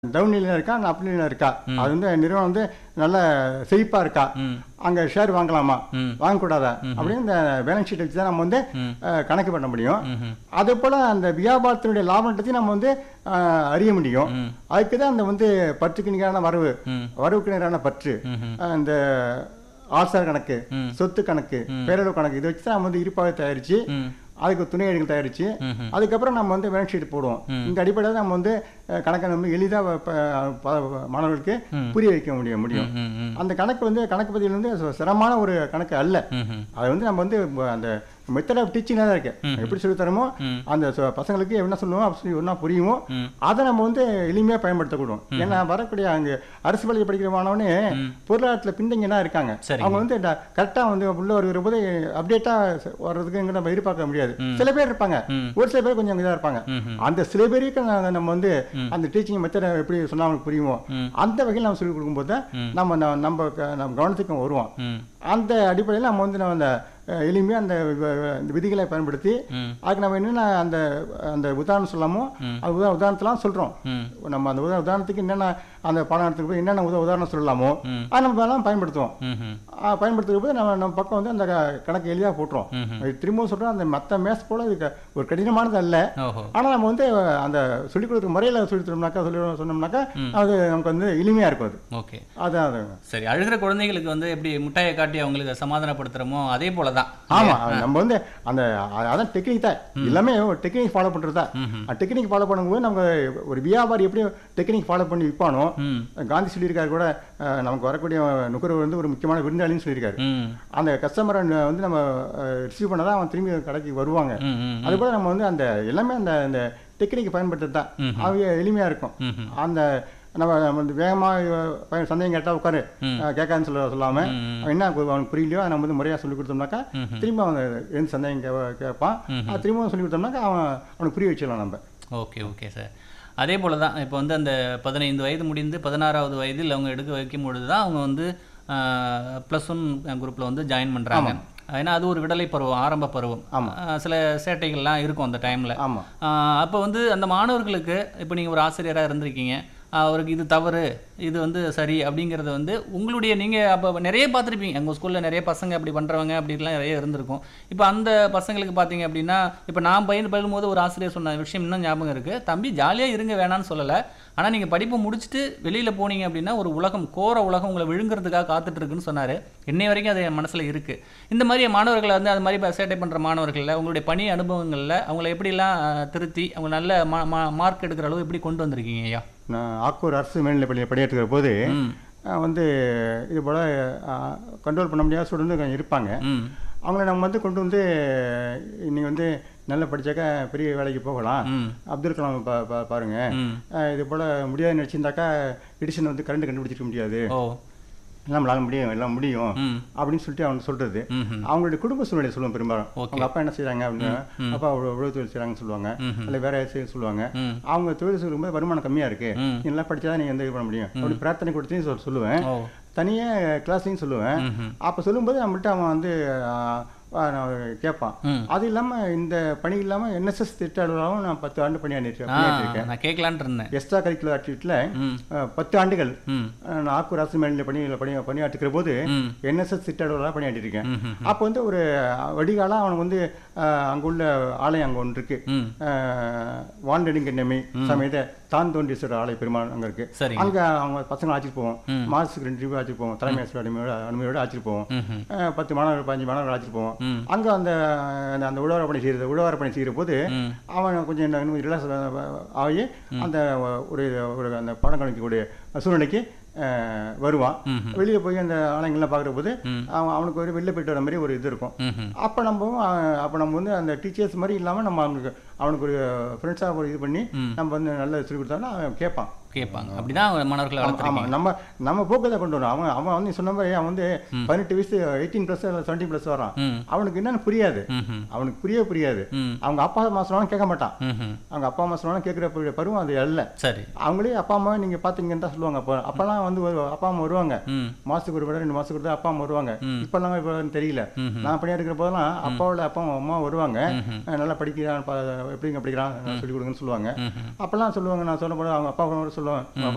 Down நிலையில் இருக்கா அங்கே அப் நிலையில் இருக்கா அது வந்து நிறுவனம் வந்து நல்ல செழிப்பாக இருக்கா ம். அங்கே ஷேர் வாங்கலாமா ம். வாங்கக்கூடாதா அப்படின்னு இந்த பேலன்ஸ் ஷீட் வச்சு தான் நம்ம வந்து ம். அஹ், கணக்கு பண்ண முடியும் ம்ஹும். அதே போல் அந்த வியாபாரத்தினுடைய லாபத்தையும் நம்ம வந்து அஹ், அறிய முடியும் ம். அதுக்கு தான் அந்த வந்து பற்றுக்கு நிகரான வரவு ம். வரவுக்கு நிகரான பற்று ம்ஹும். அஹ், இந்த ஆசார் கணக்கு ம். சொத்து கணக்கு பேரளவு கணக்கு இதை வச்சு தான் நம்ம வந்து இருப்பாக தயாரித்து ம். அதுக்கு துணை ஏடுகள் தயாரித்து ம்ஹும். அதுக்கப்புறம் நம்ம வந்து பேலன்ஸ் ஷீட் போடுவோம் இந்த அடிப்படையில் நம்ம வந்து அஹ், கணக்கை நம்ம எளிதாக மாணவர்களுக்கு புரிய வைக்க முடியும் முடியும் ம். ம். அந்த கணக்கு வந்து கணக்கு பதில் வந்து ச- சிரமமான ஒரு கணக்கு அல்ல ம்ஹும். அதை வந்து நம்ம வந்து ப- அந்த மெத்தட் ஆஃப் டீச்சிங்காக தான் இருக்கு எப்படி சொல்லி தரமோ ம். அந்த சொ- பசங்களுக்கு என்ன சொல்லுவோம் அப்படி ஒன்றா புரியுமோ ம். அதை நம்ம வந்து எளிமையாக பயன்படுத்தக்கூடும் ஏன்னா வரக்கூடிய அங்கே அரசு பள்ளியில் படிக்கிற மாணவனே பொருளாதாரத்தில் பின்தங்கினா இருக்காங்க சரிங்க. அவங்க வந்து கரெக்டாக வந்து உள்ள வருகிற போது அப்டேட்டாக வர்றதுக்கு இங்கே நம்ம எதிர்பார்க்க முடியாது சில பேர் இருப்பாங்க ம். ஒரு சில பேர் கொஞ்சம் இதாக இருப்பாங்க ம்ஹும். அந்த சில பேருக்கு நாங்க- நம்ம வந்து அந்த டீச்சிங் மெத்தடை எப்படி சொன்னா அவங்களுக்கு புரியுமோ ம். அந்த வகையில் நம்ம சொல்லிக் கொடுக்கும்போது தான் நம்ம ந- நம்ம க- நம்ம கவனத்துக்கு வருவோம் ம். அந்த அடிப்படையில் நம்ம வந்து நம்ம அந்த அஹ், எளிமையா அந்த வ- வ- இந்த விதிகளை பயன்படுத்தி ம். அதுக்கு நம்ம என்னென்ன அந்த அந்த உதாரணம் சொல்லாமோ அது உதா உதாரணத்தெல்லாம் சொல்கிறோம் ம். நம்ம அந்த உதா உதாரணத்துக்கு என்னென்ன அந்த பாடம் எடுத்துக்கு போய் என்னென்ன உத உதாரணம் சொல்லலாமோ ம். அதை நம்ம எல்லாம் பயன்படுத்துவோம் ம்ஹும். ஆ, பயன்படுத்துகிற போது நம்ம நம்ம பக்கம் வந்து அந்த க- கணக்கு எளிதாக போட்டுரும் ம்ஹும். இது திரும்பவும் சொல்கிறோம் அந்த மற்ற மேத்ஸ் போல இது க- ஒரு கடினமானது அல்ல ஓஹோ ஆனால் நம்ம வந்து அந்த சொல்லிக் கொடுக்குற முறையில் சொல்லி தரோம்னாக்கா சொல்லி சொன்னோம்னாக்கா அது நமக்கு வந்து எளிமையாக இருக்கும் அது ஓகே அதான் அது சரி அழுகிற குழந்தைகளுக்கு வந்து எப்படி முட்டாயை காட்டி அவங்களுக்கு சமாதானப்படுத்துறோமோ அதே போல தான் ஆமாம் நம்ம வந்து அந்த அ- அதான் டெக்னிக் தான் எல்லாமே டெக்னிக் ஃபாலோ பண்ணுறது தான் டெக்னிக் ஃபாலோ பண்ணும்போது நம்ம ஒரு வியாபாரி எப்படி டெக்னிக் ஃபாலோ பண்ணி விற்பானோ ம் காந்தி சொல்லியிருக்காரு கூட அஹ், நமக்கு வரக்கூடிய நுகர்வோர் வந்து ஒரு முக்கியமான விருந்தாளின்னு சொல்லியிருக்காரு ம் அந்த கஸ்டமரை வந்து நம்ம ரிசீவ் பண்ண தான் அவன் திரும்பி கடைக்கு வருவாங்க ம் ம் அதுபோல் நம்ம வந்து அந்த எல்லாமே அந்த அந்த டெக்னிக் பயன்படுத்துறது தான் அது எளிமையாக இருக்கும் ம்ஹும். அந்த நம்ம நம்ம வந்து வேகமாக சந்தேகம் கேட்டால் உட்காரு கேட்காதுன்னு சொல்ல சொல்லாமல் அவன் என்ன கு- அவனுக்கு புரியலையோ அதை நம்ம வந்து முறையாக சொல்லி கொடுத்தோம்னாக்கா திரும்ப அவன் எந்த சந்தேகம் கே கேட்பான் அது திரும்பவும் சொல்லி கொடுத்தோம்னாக்கா அவன் அவனுக்கு புரிய வச்சிடலாம் நம்ம ஓகே ஓகே சார் அதே போல தான் இப்போ வந்து அந்த பதினைந்து வயது முடிந்து பதினாறாவது வயதில் அவங்க எடுக்க வைக்கும் பொழுது தான் அவங்க வந்து ப்ளஸ் ஒன் குரூப்பில் வந்து ஜாயின் பண்ணுறாங்க ஏன்னா அது ஒரு விடலை பருவம் ஆரம்ப பருவம் ஆஹ் சில சேட்டைகள்லாம் இருக்கும் அந்த டைமில் ஆமாம் அப்போ வந்து அந்த மாணவர்களுக்கு இப்போ நீங்கள் ஒரு ஆசிரியராக இருந்திருக்கீங்க ஆஹ் அவருக்கு இது தவறு இது வந்து சரி அப்படிங்கிறத வந்து உங்களுடைய நீங்கள் அப்போ நிறைய பார்த்துருப்பீங்க எங்கள் ஸ்கூலில் நிறைய பசங்க அப்படி பண்ணுறவங்க அப்படிலாம் நிறைய இருந்திருக்கும் இப்போ அந்த பசங்களுக்கு பார்த்தீங்க அப்படின்னா இப்போ நான் பையன் பயிலும்போது ஒரு ஆசிரியர் சொன்ன விஷயம் இன்னும் ஞாபகம் இருக்குது தம்பி ஜாலியாக இருங்க வேணான்னு சொல்லலை ஆனால் நீங்கள் படிப்பு முடிச்சுட்டு வெளியில் போனீங்க அப்படின்னா ஒரு உலகம் கோர உலகம் உங்களை விழுங்குறதுக்காக காத்துட்டு இருக்குன்னு சொன்னார் இன்னை வரைக்கும் அது என் மனசில் இருக்குது இந்த மாதிரி மாணவர்களை வந்து அது மாதிரி இப்ப சேட்டை பண்ணுற மாணவர்களில் உங்களுடைய பணி அனுபவங்களில் அவங்கள எப்படிலாம் ஆஹ், திருத்தி அவங்க நல்ல மா மார்க் எடுக்கிற அளவு எப்படி கொண்டு வந்திருக்கீங்க ஐயா நான் ஆக்கூர் அரசு மேல்நிலைப் பள்ளியில் பணியாற்றுகிற போது ம் அஹ், வந்து இது போல் கண்ட்ரோல் பண்ண முடியாத ஸ்டூடெண்ட் கொஞ்சம் இருப்பாங்க ம் அவங்கள நம்ம வந்து கொண்டு வந்து நீ வந்து நல்லா படிச்சாக்கா பெரிய வேலைக்கு போகலாம் ம் அப்துல் கலாம் பா பா- பாருங்க ம் அஹ், இது போல் முடியாது நினச்சிருந்தாக்கா எடிசன் வந்து கரண்ட் கண்டுபிடிச்சிருக்க முடியாது ஓ நம்மளால முடியும் எல்லாம் முடியும் ம் அப்படின்னு சொல்லிட்டு அவங்க சொல்றது ம் அவங்களுடைய குடும்ப சூழ்நிலை சொல்லுவோம் பெரும்பாலும் Okay. அவங்க அப்பா என்ன செய்றாங்க அப்படின்னு அப்பா உழவு உழவு தொழில் செய்கிறாங்கன்னு சொல்லுவாங்க ம்ஹும். இல்லை வேற ஏதாவது செய்ய சொல்லுவாங்க ம் அவங்க தொழில் சொல்லும்போது வருமானம் கம்மியா இருக்கு ம். நீ நல்லா படிச்சா நீ எந்த இது பண்ண முடியும் அப்படி பிரார்த்தனை கொடுத்து சொல் சொல்லுவேன் ஓ தனியாக கிளாஸ்லையும் சொல்லுவேன் ம்ஹும். அப்போ சொல்லும்போது நம்மள்ட்ட அவன் வந்து ஆ, ஆ, நான் கேட்பான் ம் அது இல்லாமல் இந்த பணி இல்லாமல் என்எஸ்எஸ் திட்டாளராகவும் நான் பத்து ஆண்டு பணியாற்றிருக்கேன் ஆ பண்ணியாற்றிருக்கேன் நான் கேட்கலான்ட்டு இருந்தேன் எக்ஸ்ட்ரா கரிக்குலர் ஆக்டிவிட்டியில் ம் பத்து ஆண்டுகள் ம் ஆ, நான் ஆக்கூர் அரசு மேல்நிலை பணியில் பணி பணியாற்றுகிற போது ம் என்எஸ்எஸ் திட்டாளராக பணியாற்றிருக்கேன் ம்ஹும். அப்போ வந்து ஒரு வடிகாலாக அவனுக்கு வந்து அங்கே உள்ள ஆலயம் அங்கே ஒன்று இருக்கு ம் வாண்டடிங்க நெம்மி சமயத்தை தான் தோன்றீஸ்வரர் ஆலய பெருமாள் அங்கே இருக்கு சரிங்க அங்கே அவங்க பசங்களை அழைச்சிட்டு போவோம் ம். மாதத்துக்கு ரெண்டு ரூபாய் அழைச்சிட்டு போவோம் தலைமை ஆசிரியர் அனுமையோட அனுமையோட அழைச்சிட்டு போவோம் ம்ஹும். அஹ், பத்து மாணவர்கள் பதினஞ்சு மாணவர்கள் அழைச்சிட்டு போவோம் ம் அங்கே அந்த அந்த- அந்த உழவார பணி செய்கிறது உழவார பணி செய்கிற போது ம் அவன் கொஞ்சம் இன்னும் ரிலாக்ஸ் ஆகி அந்த ஒரு ஒரு அந்த பாடம் கணிக்கக்கூடிய சூழ்நிலைக்கு அஹ், வருவான் ம்ஹும். வெளியே போய் அந்த ஆலயங்கள்லாம் பார்க்குற போது ம். அவன் அவனுக்கு ஒரு வெளில போயிட்டு வர மாதிரி ஒரு இது இருக்கும் ம்ஹும். அப்போ நம்ம அஹ், அப்போ நம்ம வந்து அந்த டீச்சர்ஸ் மாதிரி இல்லாமல் நம்ம அவனுக்கு அவனுக்கு ஒரு ஃப்ரெண்ட்ஸாக ஒரு இது பண்ணி ம். நம்ம வந்து நல்லா சொல்லி கொடுத்தோம்னா அவன் கேட்பான் கேட்பாங்க அப்படிதான் மாணவர்களை ஆமா வளர்த்துருக்கீங்க நம்ம நம்ம போக்கை தான் கொண்டு வரோம் அவன் அவன் வந்து சொன்ன மாதிரி அவன் வந்து பதினெட்டு வயசு எயிட்டீன் ப்ளஸ் செவன்டீன் ப்ளஸ் வரான் ம் அவனுக்கு என்னன்னு புரியாது ம்ஹும். அவனுக்கு புரிய புரியாது ம் அவங்க அப்பா அம்மா சொன்னாலும் கேட்க மாட்டான் ம்ஹும். அவங்க அப்பா அம்மா சொன்னாலும் கேட்குற பருவம் அது அல்ல சரி அவங்களே அப்பா அம்மா நீங்க பாத்தீங்கன்னு தான் சொல்லுவாங்க அப்போ அப்பெல்லாம் வந்து ஒரு அப்பா அம்மா வருவாங்க ம் மாசத்துக்கு ஒரு தடவை ரெண்டு மாசத்துக்கு ஒரு தடவை அப்பா அம்மா வருவாங்க ம். இப்பெல்லாம் இப்போ தெரியல ம்ஹும். நான் பணியாற்றுக்கிற போதெல்லாம் அப்பாவோட அப்பா அம்மா வருவாங்க ம்ஹும். அஹ் நல்லா படிக்கிறான் பா- எப்படிங்க படிக்கிறான் சொல்லி கொடுங்கன்னு சொல்லுவாங்க ம்ஹும். அப்பெல்லாம் சொல்லுவாங்க நான் சொன்ன போது அவங்க அப்பா கூட சொல்லுவேன் உங்க அப்பா